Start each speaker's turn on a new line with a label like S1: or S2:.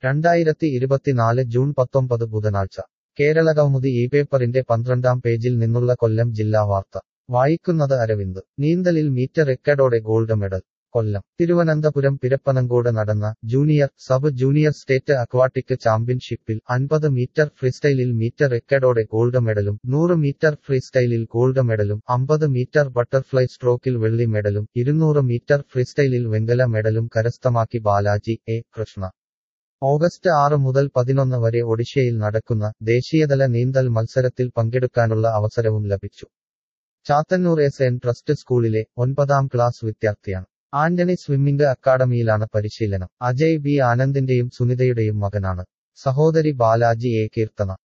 S1: രണ്ടായിരത്തി ഇരുപത്തിനാല് ജൂൺ പത്തൊമ്പത് ബുധനാഴ്ച കേരള കൗമുദി ഈ പേപ്പറിന്റെ പന്ത്രണ്ടാം പേജിൽ നിന്നുള്ള കൊല്ലം ജില്ലാ വാർത്ത വായിക്കുന്നത് അരവിന്ദ് നീന്തലിൽ മീറ്റർ റെക്കോർഡോടെ ഗോൾഡ് മെഡൽ കൊല്ലം തിരുവനന്തപുരം പിരപ്പനങ്കോട് നടന്ന junior sub junior state aquatic ചാമ്പ്യൻഷിപ്പിൽ അൻപത് മീറ്റർ ഫ്രീസ്റ്റൈലിൽ മീറ്റർ റെക്കോർഡോടെ ഗോൾഡ് മെഡലും നൂറ് മീറ്റർ ഫ്രീസ്റ്റൈലിൽ ഗോൾഡ് മെഡലും അമ്പത് മീറ്റർ ബട്ടർഫ്ലൈ സ്ട്രോക്കിൽ വെള്ളി മെഡലും ഇരുന്നൂറ് മീറ്റർ ഫ്രീസ്റ്റൈലിൽ വെങ്കല മെഡലും കരസ്ഥമാക്കി ബാലാജി എ കൃഷ്ണ ഓഗസ്റ്റ് ആറ് മുതൽ പതിനൊന്ന് വരെ ഒഡീഷയിൽ നടക്കുന്ന ദേശീയതല നീന്തൽ മത്സരത്തിൽ പങ്കെടുക്കാനുള്ള അവസരവും ലഭിച്ചു ചാത്തന്നൂർ എസ് എൻ ട്രസ്റ്റ് സ്കൂളിലെ ഒൻപതാം ക്ലാസ് വിദ്യാർത്ഥിയാണ് ആന്റണി സ്വിമ്മിംഗ് അക്കാഡമിയിലാണ് പരിശീലനം അജയ് ബി ആനന്ദിന്റെയും സുനിതയുടെയും മകനാണ് സഹോദരി ബാലാജി എ കീർത്തന